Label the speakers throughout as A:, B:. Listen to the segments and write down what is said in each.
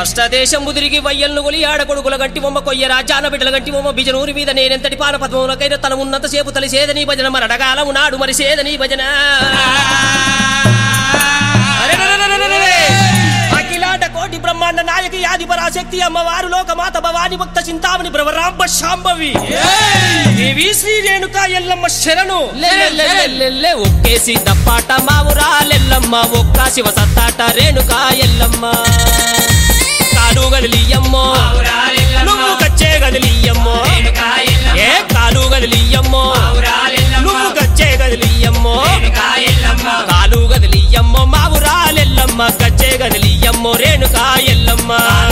A: అష్టదేశం ముదిరిగి వయ్యల్ను గొలి ఆడకొడుకుల గంటి బొమ్మ కొయ్య రాజాన బిడ్డల గంటి బొమ్మ బిజనూరి మీద నేనెంతటి పాన పద్మములకైన తన ఉన్నంత సేపు తలి సేదని భజన మరడగాలము నాడు మరి సేదని భజన అరెరెరెరెరెరెరె! అఖిలాండ కోటి బ్రహ్మాండ నాయకి ఆది పరాశక్తి అమ్మవారు లోకమాత భవాని భక్త చింతామణి బ్రవరాంబ శాంభవి దేవి శ్రీ రేణుక ఎల్లమ్మ శరణు లెల్లెల్లెల్లెల్లె ఒక్కేసి దప్పాట మావురాలెల్లమ్మ ఒక్క శివ సత్తాట రేణుక ఎల్లమ్మ కాలు గదిలియమ్మో నువ్వు కచ్చే గదిలియమ్మో ఏ కాలు గదిలియమ్మో నువ్వు కచ్చే గదిలియమ్మో కాలు గదిలియమ్మో మావురాలెల్లమ్మ కచ్చే గదిలియమ్మో రేణుక ఎల్లమ్మ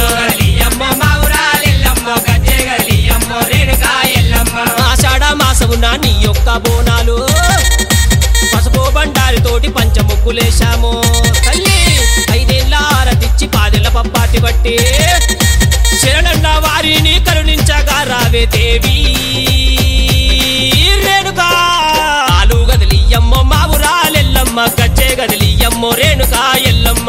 A: ఆషాఢ మాసమున నీ యొక్క బోనాలు పసుపు బండారితోటి పంచముగ్గులేశాము తల్లి ఐదేళ్ల ఆరతిచ్చి పాదెల పప్పాటి బట్టి శరణన్న వారిని కరుణించగా రావే దేవి రేణుకా కాలు గదిలియమ్మో మావురాలెల్లమ్మ గజ్జే గదిలియమ్మో రేణుకా ఎల్లమ్మ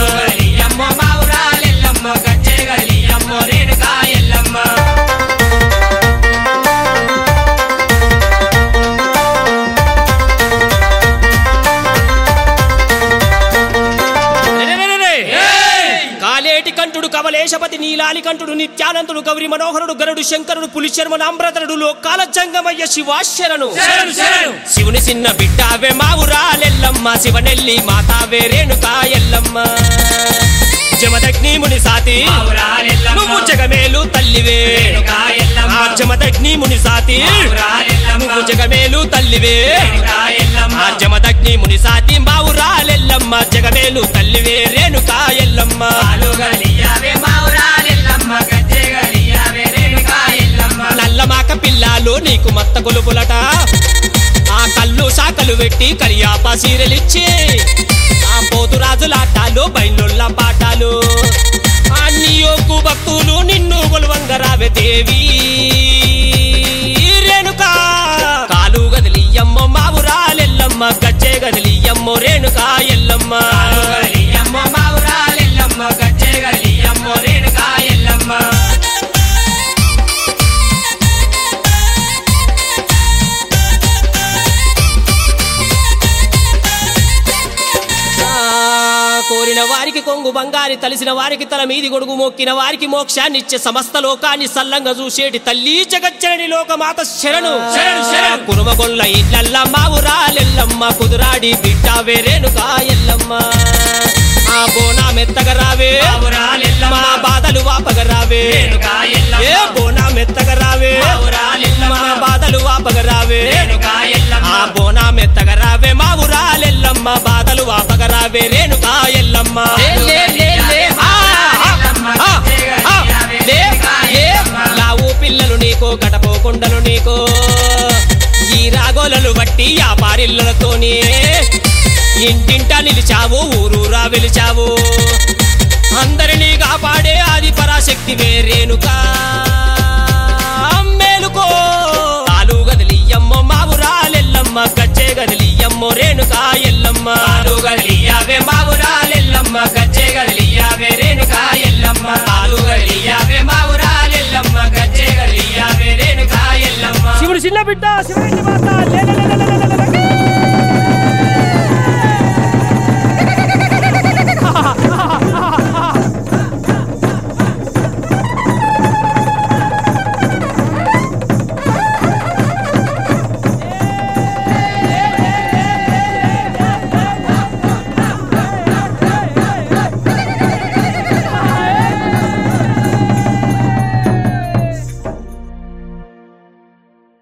A: రెరెరెరెరె. కాలేటి కంఠుడు కమలేశపతి నీలాలి కంఠుడు నిత్యానందుడు గౌరి మనోహరుడు గరుడు శంకరుడు పులిశర్మ నామ్రతరుడు లోకాల జంగమయ్య శివాశరణు శివుని చిన్న బిడ్డావే మావురాలెల్లమ్మ శివనెల్లి మాతావే రేణుకా ఎల్లమ్మ జమదగ్ని ముని సాతి నువ్వు జగమేలు తల్లివే ఆ జమదగ్ని ముని సాతి నువ్వు జగమేలు తల్లివే ఆ జమదగ్ని ముని సాతి మావురాలెల్లమ్మ జగమేలు తల్లివే రేణుకా ఎల్లమ్మ నల్లమాక పిల్లాలు నీకు మత్త గొలుపులట ఆ కళ్ళు శాఖలు పెట్టి కరియాప సీరలిచ్చి ఆ పోతురాజులాటాలు బయలుళ్ళ పాటాలు ఆ నీయోకు భక్తులు నిన్ను గొలువంగ రావే దేవి రేణుకా కాలు గదిలియమ్మ మావురాలెల్లమ్మ గజ్జే గదిలియమ్మో రేణుకా ఎల్లమ్మ ఆ, కోరిన వారికి కొంగు బంగారి తలిసిన వారికి తల మీది గొడుగు మొక్కిన వారికి మోక్షాన్నిచ్చే సమస్త లోకాన్ని సల్లంగా చూసేటి తల్లి జగచ్చరణి లోకమాత శరణు శరణు శరణు కురుమగొల్ల ఇళ్ళల్ల మావురాలెల్లమ్మ కుదురాడి బిడ్డ వేరేనుగా ఎల్లమ్మ ఆ బోనా మెత్తగా రావే మా బాధలు వాపగా రావే ఏ బోనా మెత్తగా రావే మా బాధలు వాపగా రావే ఆ బోనా మెత్తగా రావే మా ఊరాలెల్లమ్మ బాధలు వాపగా రావే రేణుకా ఎల్లమ్మ లే, లే, లే, లే. ఆ, ఆ, ఆ, ఆ, లే, లే. లావు పిల్లలు నీకో గడపోకుండలు నీకో ఈ రాగోలలు బట్టి వ్యాపారిల్లలతోని ఇంటింట నిలిచావు ఊరూరా వెలిచావు అందరినీ కాపాడే ఆది పరాశక్తి వేరేనుకా మేలుకో కాలు గదిలియమ్మో మావురాలెల్లమ్మ గజ్జే గదిలియమ్మో రేణుకా ఎల్లమ్మ కాలు గదిలియావే మావురాలెల్లమ్మ గజ్జే గదిలియావే రేణుకా ఎల్లమ్మ కాలు గదిలియావే మావురాలెల్లమ్మ గజ్జే గదిలియావే రేణుకా ఎల్లమ్మ
B: శివుడు చిన్న బిడ్డ శివుడి మాత లే, లే, లే, లే, లే, లే, లే.